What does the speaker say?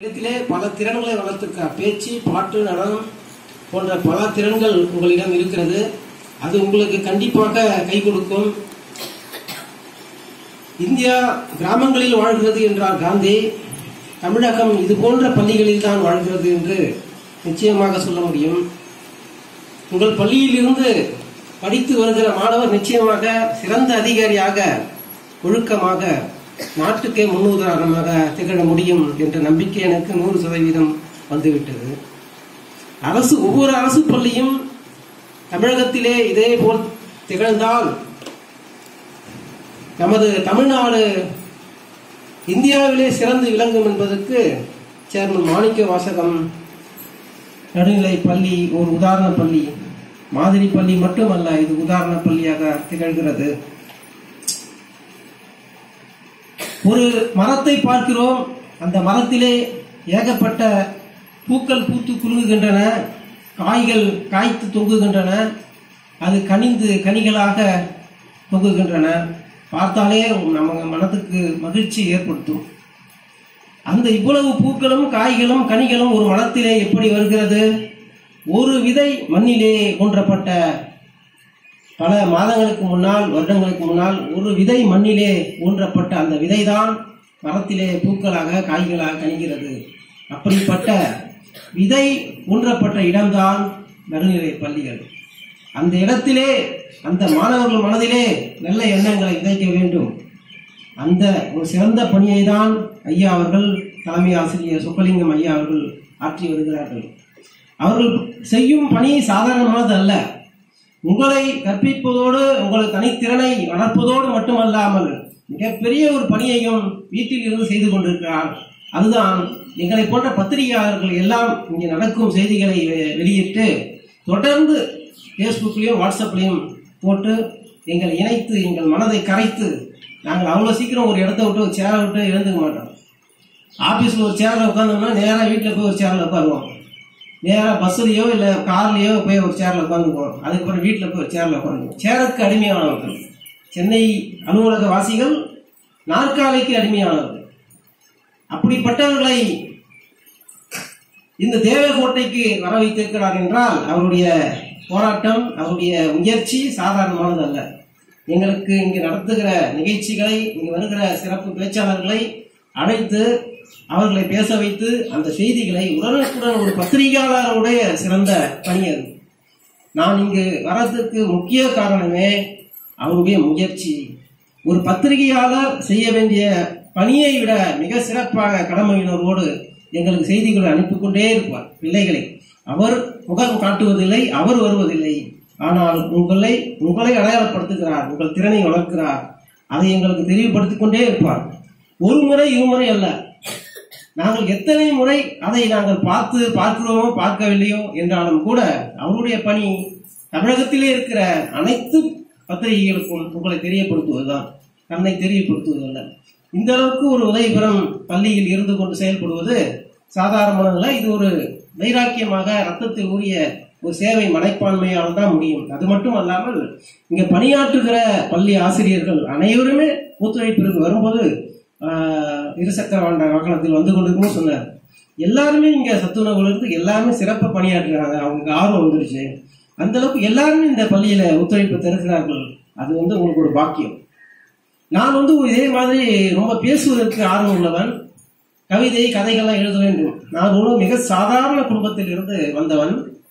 இடத்திலே பல திறன்களை வளர்த்திருக்க பேச்சு பாட்டு நடனம் போன்ற பல திறன்கள் உங்களிடம் இருக்கிறது அது உங்களுக்கு கண்டிப்பாக கை கொடுக்கும் இந்தியா கிராமங்களில் வாழ்கிறது என்றார் காந்தி தமிழகம் இது போன்ற பள்ளிகளில் தான் வாழ்கிறது என்று நிச்சயமாக சொல்ல முடியும் உங்கள் பள்ளியில் இருந்து படித்து வருகிற மாணவர் நிச்சயமாக சிறந்த அதிகாரியாக ஒழுக்கமாக நாட்டுக்கே முன்னுதாரணமாக திகழ முடியும் என்ற நம்பிக்கை எனக்கு நூறு சதவீதம் வந்துவிட்டது அரசு ஒவ்வொரு அரசு பள்ளியும் தமிழகத்திலே இதே போல் திகழ்ந்தால் நமது தமிழ்நாடு இந்தியாவிலே சிறந்து விளங்கும் என்பதற்கு சேர்மன் மாணிக்க வாசகம் நடுநிலை பள்ளி ஒரு உதாரண பள்ளி மாதிரி பள்ளி மட்டுமல்ல இது உதாரண பள்ளியாக திகழ்கிறது ஒரு மரத்தை பார்க்கிறோம் அந்த மரத்திலே ஏகப்பட்ட பூக்கள் பூத்து குலுங்குகின்றன காய்கள் காய்த்து தொங்குகின்றன அது கனிந்து கனிகளாக தொங்குகின்றன பார்த்தாலே நம்ம மனதுக்கு மகிழ்ச்சி ஏற்படுத்தும் அந்த இவ்வளவு பூக்களும் காய்களும் கனிகளும் ஒரு மரத்திலே எப்படி வருகிறது ஒரு விதை மண்ணிலே ஊன்றப்பட்ட பல மாதங்களுக்கு முன்னால் வருடங்களுக்கு முன்னால் ஒரு விதை மண்ணிலே ஊன்றப்பட்ட அந்த விதைதான் மரத்திலே பூக்களாக காய்களாக கனிகிறது அப்படிப்பட்ட விதை ஊன்றப்பட்ட இடம்தான் நடுநிலை பள்ளிகள் அந்த இடத்திலே அந்த மாணவர்கள் மனதிலே நல்ல எண்ணங்களை விதைக்க வேண்டும் அந்த ஒரு சிறந்த பணியை தான் ஐயா அவர்கள் தலைமை ஆசிரியர் சொக்கலிங்கம் ஐயா அவர்கள் ஆற்றி வருகிறார்கள் அவர்கள் செய்யும் பணி சாதாரணமானது அல்ல உங்களை கற்பிப்பதோடு உங்கள் தனித்திறனை வளர்ப்பதோடு மட்டுமல்லாமல் மிகப்பெரிய ஒரு பணியையும் வீட்டில் இருந்து செய்து கொண்டிருக்கிறார் அதுதான் எங்களை போன்ற பத்திரிகையாளர்கள் எல்லாம் இங்கே நடக்கும் செய்திகளை வெ- வெளியிட்டு தொடர்ந்து ஃபேஸ்புக்லேயும் வாட்ஸ்அப்லேயும் போட்டு எங்களை இணைத்து எங்கள் மனதை கரைத்து நாங்கள் அவ்வளோ சீக்கிரம் ஒரு இடத்த விட்டு ஒரு சேரை விட்டு எழுந்துக்க மாட்டோம் ஆஃபீஸில் ஒரு சேரில் உட்காந்தோம்னா நேராக வீட்டில் போய் ஒரு சேரில் உட்காருவோம் நேராக பஸ்ஸுலையோ இல்லை கார்லேயோ போய் ஒரு சேரில் உட்காந்துக்குவோம் அதுக்கப்புறம் வீட்டில் போய் ஒரு சேரில் உட்காந்துக்குவோம் சேருக்கு அடிமையானவர்கள் சென்னை அலுவலக வாசிகள் நாற்காலிக்கு அடிமையானவர்கள் அப்படிப்பட்டவர்களை இந்த தேவகோட்டைக்கு வர வைத்திருக்கிறார் என்றால் அவருடைய போராட்டம் அவருடைய முயற்சி சாதாரணமானது அல்ல எங்களுக்கு இங்கு நடத்துகிற நிகழ்ச்சிகளை இங்கு வருகிற சிறப்பு பேச்சாளர்களை அழைத்து அவர்களை பேச வைத்து அந்த செய்திகளை உடனுக்குடன் ஒரு பத்திரிகையாளருடைய சிறந்த பணி அது நான் இங்கு வரதுக்கு முக்கிய காரணமே அவருடைய முயற்சி ஒரு பத்திரிகையாளர் செய்ய வேண்டிய பணியை விட மிக சிறப்பாக கடமையினரோடு எங்களுக்கு செய்திகளை அனுப்பிக் கொண்டே இருப்பார் பிள்ளைகளை அவர் முகம் காட்டுவதில்லை அவர் வருவதில்லை ஆனால் உங்களை உங்களை அடையாளப்படுத்துகிறார் உங்கள் திறனை வளர்க்கிறார் அதை எங்களுக்கு தெளிவுபடுத்திக் கொண்டே இருப்பார் ஒரு முறை இருமுறை அல்ல நாங்கள் எத்தனை முறை அதை நாங்கள் பார்த்து பார்க்கிறோமோ பார்க்கவில்லையோ என்றாலும் கூட அவருடைய பணி தமிழகத்திலே இருக்கிற அனைத்து பத்திரிகைகளுக்கும் உங்களை தெரியப்படுத்துவதுதான் தன்னை தெரியப்படுத்துவதல்ல இந்த அளவுக்கு ஒரு உதயபுரம் பள்ளியில் இருந்து கொண்டு செயல்படுவது சாதாரணமானதல்ல இது ஒரு வைராக்கியமாக ரத்தத்தில் ஊறிய ஒரு சேவை மனப்பான்மையால் தான் முடியும் அது மட்டும் அல்லாமல் இங்க பணியாற்றுகிற பள்ளி ஆசிரியர்கள் அனைவருமே ஒத்துழைப்பிற்கு வரும்போது ஆஹ், இருசக்கர வாண்ட வாகனத்தில் வந்து கொண்டிருக்கும் சொன்னார் எல்லாருமே இங்க சத்துணவுல இருந்து எல்லாருமே சிறப்பா பணியாற்றுறாங்க அவங்களுக்கு ஆர்வம் வந்துருச்சு அந்த அளவுக்கு எல்லாருமே இந்த பள்ளியில ஒத்துழைப்பு தருகிறார்கள் அது வந்து உங்களுக்கு ஒரு பாக்கியம் நான் வந்து இதே மாதிரி ரொம்ப பேசுவதற்கு ஆர்வம் உள்ளவன் கவிதை கதைகள்லாம் எழுத வேண்டும் நான் ஒரு மிக சாதாரண குடும்பத்தில் இருந்து வந்தவன்